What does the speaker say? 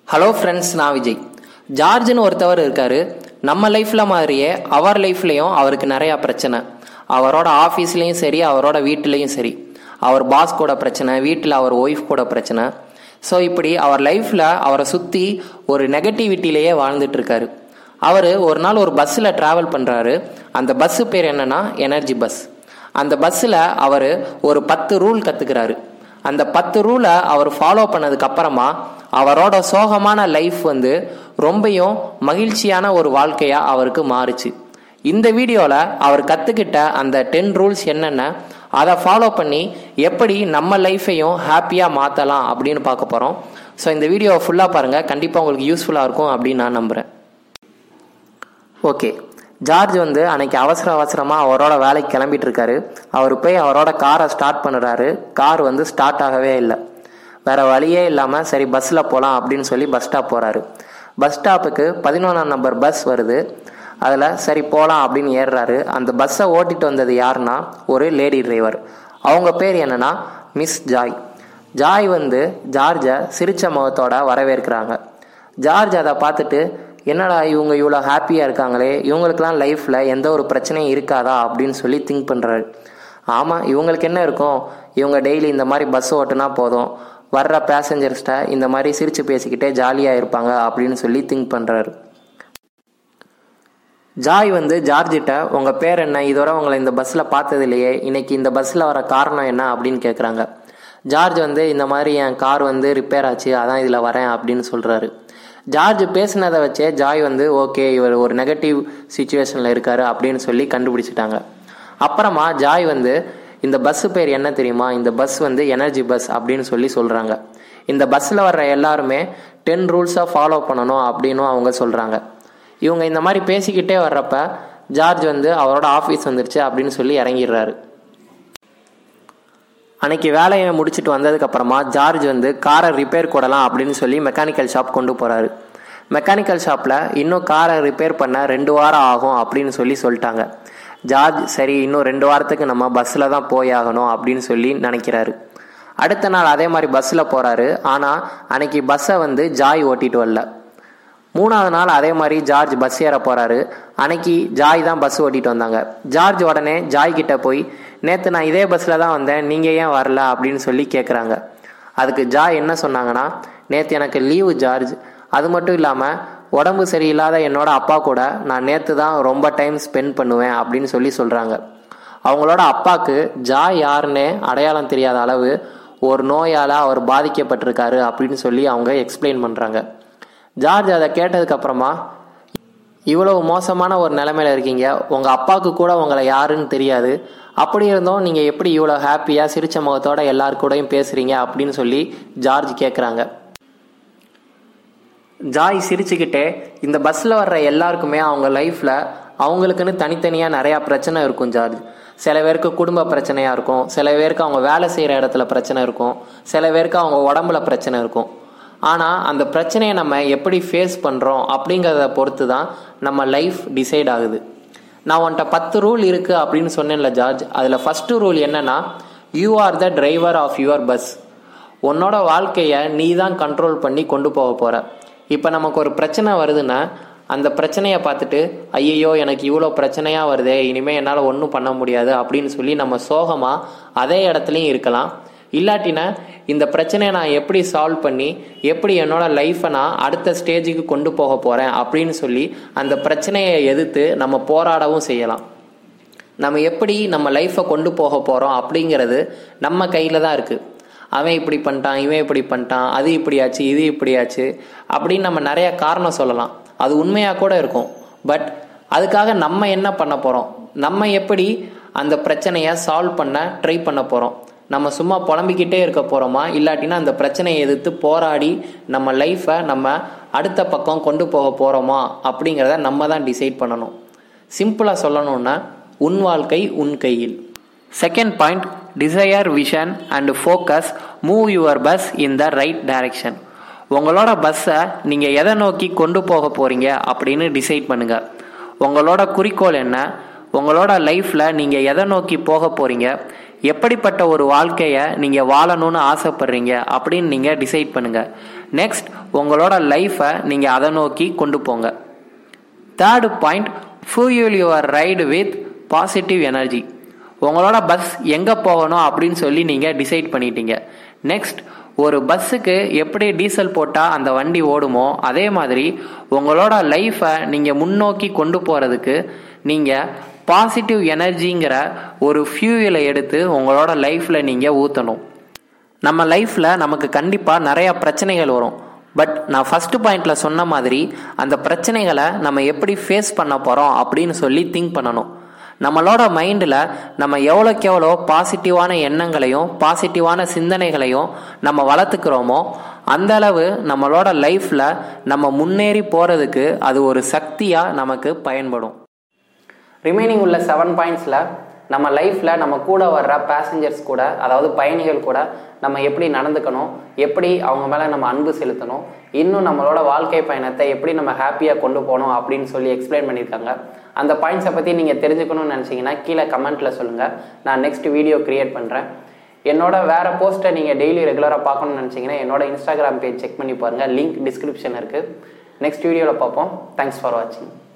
hello friends நான் விஜய் ஜார்ஜ்னு ஒருத்தவர் இருக்காரு நம்ம லைஃப்பில் மாதிரியே அவர் லைஃப்லேயும் அவருக்கு நிறையா பிரச்சனை அவரோட ஆஃபீஸ்லேயும் சரி அவரோட வீட்டிலையும் சரி அவர் பாஸ் கூட பிரச்சனை வீட்டில் அவர் ஒய்ஃப் கூட பிரச்சனை ஸோ இப்படி அவர் லைஃப்பில் அவரை சுற்றி ஒரு நெகட்டிவிட்டிலேயே வாழ்ந்துட்டு இருக்காரு அவர் ஒரு நாள் ஒரு பஸ்ஸில் ட்ராவல் பண்ணுறாரு அந்த பஸ்ஸு பேர் என்னன்னா எனர்ஜி பஸ் அந்த பஸ்ஸில் அவர் ஒரு பத்து ரூல் கற்றுக்கிறாரு அந்த பத்து ரூலை அவர் ஃபாலோ பண்ணதுக்கு அப்புறமா அவரோட சோகமான லைஃப் வந்து ரொம்பவும் மகிழ்ச்சியான ஒரு வாழ்க்கையாக அவருக்கு மாறுச்சு இந்த வீடியோவில் அவர் கற்றுக்கிட்ட அந்த டென் ரூல்ஸ் என்னென்ன அதை ஃபாலோ பண்ணி எப்படி நம்ம லைஃப்பையும் ஹாப்பியாக மாற்றலாம் அப்படின்னு பார்க்க போகிறோம் ஸோ இந்த வீடியோவை ஃபுல்லாக பாருங்கள் கண்டிப்பாக உங்களுக்கு யூஸ்ஃபுல்லாக இருக்கும் அப்படின்னு நான் நம்புகிறேன் ஓகே ஜார்ஜ் வந்து அன்னைக்கு அவசர அவசரமாக அவரோட வேலைக்கு கிளம்பிட்டு இருக்காரு அவர் போய் அவரோட காரை ஸ்டார்ட் பண்ணுறாரு கார் வந்து ஸ்டார்ட் ஆகவே இல்லை வேற வழியே இல்லாமல் சரி பஸ்ஸில் போகலாம் அப்படின்னு சொல்லி பஸ் ஸ்டாப் போகிறாரு பஸ் ஸ்டாப்புக்கு பதினொன்றாம் நம்பர் பஸ் வருது அதில் சரி போகலாம் அப்படின்னு ஏறுறாரு அந்த பஸ்ஸை ஓட்டிட்டு வந்தது யாருன்னா ஒரு லேடி டிரைவர் அவங்க பேர் என்னன்னா மிஸ் ஜாய் ஜாய் வந்து ஜார்ஜை சிரிச்ச முகத்தோட வரவேற்கிறாங்க ஜார்ஜ் அதை பார்த்துட்டு என்னடா இவங்க இவ்வளோ ஹாப்பியாக இருக்காங்களே இவங்களுக்கெல்லாம் லைஃப்பில் எந்த ஒரு பிரச்சனையும் இருக்காதா அப்படின்னு சொல்லி திங்க் பண்ணுறாரு ஆமாம் இவங்களுக்கு என்ன இருக்கும் இவங்க டெய்லி இந்த மாதிரி பஸ் ஓட்டுனா போதும் வர்ற பேசஞ்சர்ஸ்ட்ட இந்த மாதிரி சிரித்து பேசிக்கிட்டே ஜாலியாக இருப்பாங்க அப்படின்னு சொல்லி திங்க் பண்ணுறாரு ஜாய் வந்து ஜார்ஜிட்ட உங்கள் பேர் என்ன இதோட உங்களை இந்த பஸ்ஸில் பார்த்தது இல்லையே இன்னைக்கு இந்த பஸ்ஸில் வர காரணம் என்ன அப்படின்னு கேட்குறாங்க ஜார்ஜ் வந்து இந்த மாதிரி என் கார் வந்து ரிப்பேர் ஆச்சு அதான் இதில் வரேன் அப்படின்னு சொல்கிறாரு ஜார்ஜ் பேசினதை வச்சே ஜாய் வந்து ஓகே இவர் ஒரு நெகட்டிவ் சுச்சுவேஷனில் இருக்காரு அப்படின்னு சொல்லி கண்டுபிடிச்சிட்டாங்க அப்புறமா ஜாய் வந்து இந்த பஸ்ஸு பேர் என்ன தெரியுமா இந்த பஸ் வந்து எனர்ஜி பஸ் அப்படின்னு சொல்லி சொல்கிறாங்க இந்த பஸ்ஸில் வர்ற எல்லாருமே டென் ரூல்ஸை ஃபாலோ பண்ணணும் அப்படின்னும் அவங்க சொல்கிறாங்க இவங்க இந்த மாதிரி பேசிக்கிட்டே வர்றப்ப ஜார்ஜ் வந்து அவரோட ஆஃபீஸ் வந்துருச்சு அப்படின்னு சொல்லி இறங்கிடுறாரு அன்னைக்கு வேலையை முடிச்சுட்டு வந்ததுக்கு அப்புறமா ஜார்ஜ் வந்து காரை ரிப்பேர் கூடலாம் அப்படின்னு சொல்லி மெக்கானிக்கல் ஷாப் கொண்டு போறாரு மெக்கானிக்கல் ஷாப்பில் இன்னும் காரை ரிப்பேர் பண்ண ரெண்டு வாரம் ஆகும் அப்படின்னு சொல்லி சொல்லிட்டாங்க ஜார்ஜ் சரி இன்னும் ரெண்டு வாரத்துக்கு நம்ம பஸ்ஸில் தான் போய் ஆகணும் அப்படின்னு சொல்லி நினைக்கிறாரு அடுத்த நாள் அதே மாதிரி பஸ்ஸில் போகிறாரு ஆனால் அன்னைக்கு பஸ்ஸை வந்து ஜாய் ஓட்டிட்டு வரல மூணாவது நாள் அதே மாதிரி ஜார்ஜ் பஸ் ஏற போறாரு அன்னைக்கு ஜாய் தான் பஸ் ஓட்டிட்டு வந்தாங்க ஜார்ஜ் உடனே ஜாய் கிட்ட போய் நேற்று நான் இதே பஸ்ஸில் தான் வந்தேன் நீங்கள் ஏன் வரல அப்படின்னு சொல்லி கேட்குறாங்க அதுக்கு ஜாய் என்ன சொன்னாங்கன்னா நேற்று எனக்கு லீவு ஜார்ஜ் அது மட்டும் இல்லாமல் உடம்பு சரியில்லாத என்னோட அப்பா கூட நான் நேற்று தான் ரொம்ப டைம் ஸ்பெண்ட் பண்ணுவேன் அப்படின்னு சொல்லி சொல்கிறாங்க அவங்களோட அப்பாவுக்கு ஜாய் யாருன்னே அடையாளம் தெரியாத அளவு ஒரு நோயால் அவர் பாதிக்கப்பட்டிருக்காரு அப்படின்னு சொல்லி அவங்க எக்ஸ்பிளைன் பண்ணுறாங்க ஜார்ஜ் அதை கேட்டதுக்கு அப்புறமா இவ்வளவு மோசமான ஒரு நிலைமையில இருக்கீங்க உங்க அப்பாவுக்கு கூட உங்களை யாருன்னு தெரியாது அப்படி இருந்தும் நீங்க எப்படி இவ்வளோ ஹாப்பியா சிரிச்ச முகத்தோட எல்லாரு கூடயும் பேசுறீங்க அப்படின்னு சொல்லி ஜார்ஜ் கேட்குறாங்க ஜாய் சிரிச்சுக்கிட்டே இந்த பஸ்ஸில் வர்ற எல்லாருக்குமே அவங்க லைஃப்பில் அவங்களுக்குன்னு தனித்தனியாக நிறையா பிரச்சனை இருக்கும் ஜார்ஜ் சில பேருக்கு குடும்ப பிரச்சனையாக இருக்கும் சில பேருக்கு அவங்க வேலை செய்கிற இடத்துல பிரச்சனை இருக்கும் சில பேருக்கு அவங்க உடம்புல பிரச்சனை இருக்கும் ஆனால் அந்த பிரச்சனையை நம்ம எப்படி ஃபேஸ் பண்ணுறோம் அப்படிங்கிறத பொறுத்து தான் நம்ம லைஃப் டிசைட் ஆகுது நான் உன்ட்ட பத்து ரூல் இருக்குது அப்படின்னு சொன்னேன்ல ஜார்ஜ் அதில் ஃபஸ்ட்டு ரூல் என்னன்னா you are the driver of your bus உன்னோட வாழ்க்கையை நீ தான் கண்ட்ரோல் பண்ணி கொண்டு போக போகிற இப்போ நமக்கு ஒரு பிரச்சனை வருதுன்னா அந்த பிரச்சனையை பார்த்துட்டு ஐயையோ எனக்கு இவ்வளோ பிரச்சனையாக வருதே இனிமேல் என்னால் ஒன்றும் பண்ண முடியாது அப்படின்னு சொல்லி நம்ம சோகமாக அதே இடத்துலையும் இருக்கலாம் இல்லாட்டினா இந்த பிரச்சனையை நான் எப்படி சால்வ் பண்ணி எப்படி என்னோட லைஃப்பை நான் அடுத்த ஸ்டேஜுக்கு கொண்டு போக போகிறேன் அப்படின்னு சொல்லி அந்த பிரச்சனையை எதிர்த்து நம்ம போராடவும் செய்யலாம் நம்ம எப்படி நம்ம லைஃப்பை கொண்டு போக போகிறோம் அப்படிங்கிறது நம்ம கையில் தான் இருக்குது அவன் இப்படி பண்ணிட்டான் இவன் இப்படி பண்ணிட்டான் அது இப்படியாச்சு இது இப்படியாச்சு அப்படின்னு நம்ம நிறைய காரணம் சொல்லலாம் அது உண்மையாக கூட இருக்கும் பட் அதுக்காக நம்ம என்ன பண்ண போகிறோம் நம்ம எப்படி அந்த பிரச்சனையை சால்வ் பண்ண ட்ரை பண்ண போகிறோம் நம்ம சும்மா புலம்பிக்கிட்டே இருக்க போகிறோமா இல்லாட்டினா அந்த பிரச்சனையை எதிர்த்து போராடி நம்ம லைஃப்பை நம்ம அடுத்த பக்கம் கொண்டு போக போகிறோமா அப்படிங்கிறத நம்ம தான் டிசைட் பண்ணணும் சிம்பிளாக சொல்லணும்னா உன் வாழ்க்கை உன் கையில் second point desire vision and focus move your bus in the right direction உங்களோட பஸ்ஸை நீங்கள் எதை நோக்கி கொண்டு போக போகிறீங்க அப்படின்னு டிசைட் பண்ணுங்கள் உங்களோட குறிக்கோள் என்ன உங்களோட லைஃப்பில் நீங்கள் எதை நோக்கி போக போகிறீங்க எப்படிப்பட்ட ஒரு வாழ்க்கையை நீங்கள் வாழணும்னு ஆசைப்படுறீங்க அப்படின்னு நீங்கள் டிசைட் பண்ணுங்கள் நெக்ஸ்ட் உங்களோட லைஃப்பை நீங்கள் அதை நோக்கி கொண்டு போங்க third point fuel your ride with positive energy உங்களோட பஸ் எங்கே போகணும் அப்படின்னு சொல்லி நீங்கள் டிசைட் பண்ணிட்டீங்க நெக்ஸ்ட் ஒரு பஸ்ஸுக்கு எப்படி டீசல் போட்டால் அந்த வண்டி ஓடுமோ அதே மாதிரி உங்களோட லைஃப்பை நீங்கள் முன்னோக்கி கொண்டு போகிறதுக்கு நீங்கள் பாசிட்டிவ் எனர்ஜிங்கிற ஒரு ஃபியூயலை எடுத்து உங்களோட லைஃப்பில் நீங்கள் ஊற்றணும் நம்ம லைஃப்பில் நமக்கு கண்டிப்பாக நிறையா பிரச்சனைகள் வரும் பட் நான் ஃபஸ்ட்டு பாயிண்டில் சொன்ன மாதிரி அந்த பிரச்சனைகளை நம்ம எப்படி ஃபேஸ் பண்ண போகிறோம் அப்படின்னு சொல்லி திங்க் பண்ணணும் நம்மளோட மைண்டில் நம்ம எவ்வளோக்கு எவ்வளோ பாசிட்டிவான எண்ணங்களையும் பாசிட்டிவான சிந்தனைகளையும் நம்ம வளர்த்துக்கிறோமோ அந்த அளவு நம்மளோட லைஃப்பில் நம்ம முன்னேறி போகிறதுக்கு அது ஒரு சக்தியாக நமக்கு பயன்படும் ரிமைனிங் உள்ள செவன் பாயிண்ட்ஸில் நம்ம லைஃப்பில் நம்ம கூட வர்ற பேசஞ்சர்ஸ் கூட அதாவது பயணிகள் கூட நம்ம எப்படி நடந்துக்கணும் எப்படி அவங்க மேலே நம்ம அன்பு செலுத்தணும் இன்னும் நம்மளோட வாழ்க்கை பயணத்தை எப்படி நம்ம ஹாப்பியாக கொண்டு போகணும் அப்படின்னு சொல்லி எக்ஸ்பிளைன் பண்ணியிருக்காங்க அந்த பாயிண்ட்ஸை பற்றி நீங்கள் தெரிஞ்சுக்கணும்னு நினச்சிங்கன்னா கீழே கமெண்ட்டில் சொல்லுங்கள் நான் நெக்ஸ்ட் வீடியோ க்ரியேட் பண்ணுறேன் என்னோட வேறு போஸ்ட்டை நீங்கள் டெய்லி ரெகுலராக பார்க்கணும்னு நினச்சிங்கன்னா என்னோட இன்ஸ்டாகிராம் பேஜ் செக் பண்ணி பாருங்கள் லிங்க் டிஸ்கிரிப்ஷன் இருக்குது நெக்ஸ்ட் வீடியோவில் பார்ப்போம் தேங்க்ஸ் ஃபார் வாட்சிங்